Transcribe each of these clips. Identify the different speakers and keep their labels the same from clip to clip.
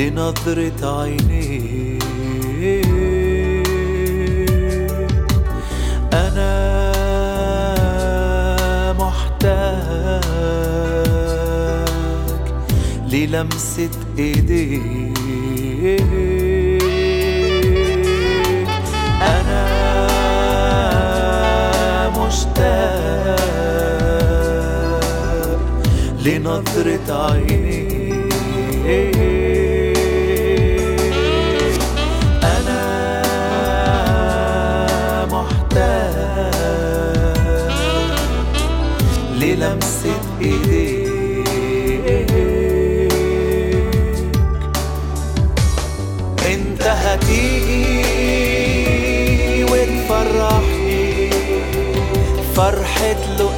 Speaker 1: لنظرة عينيك أنا محتاج للمسة إيديك أنا مشتاق لنظرة عينيك أنا محتاج للمسة إيديك انت هتيجي وتفرحني فرحة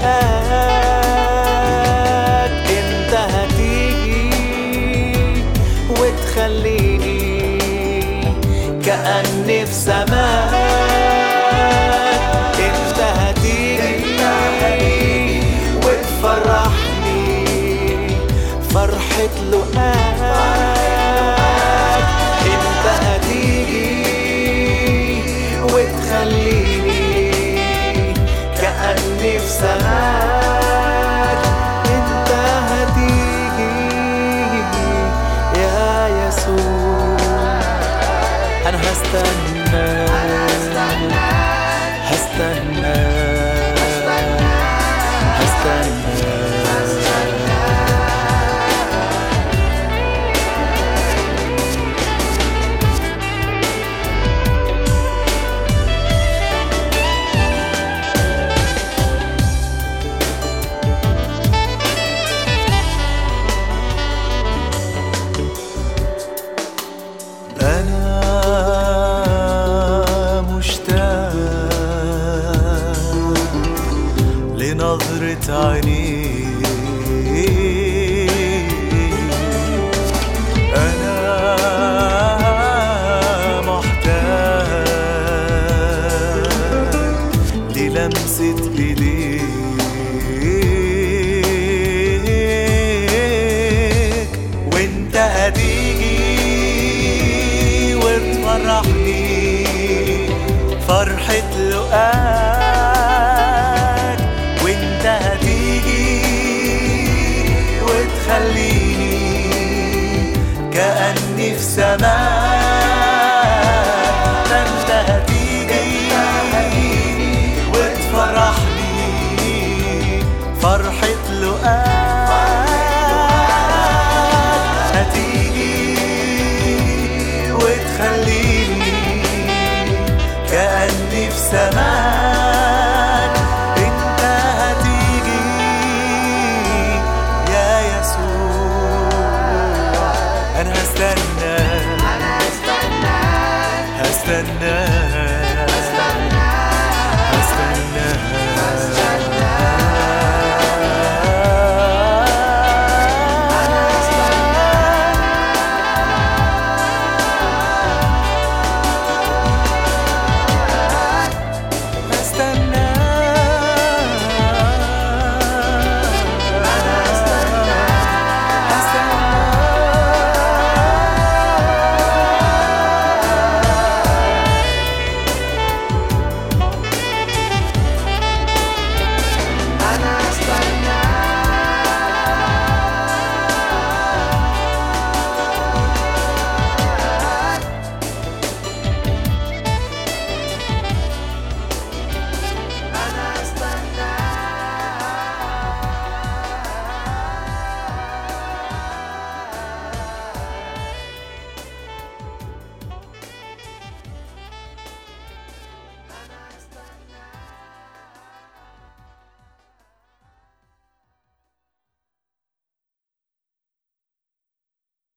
Speaker 1: لقاك انت هتيجي وتخليني كأني في سماك انت هتيجي وتفرحني فرحة لقاك انت هتيجي وتخليني كأني في سماك انت هتيجي يا يسوع انا هستنى هستنى هستنى أنا مشتاق لنظرة عينيك أنا محتاج للمسة إيديك وانت هتيجي وتفرحني فرحة لقاك وانت هتيجي وتخليني كأني في سماك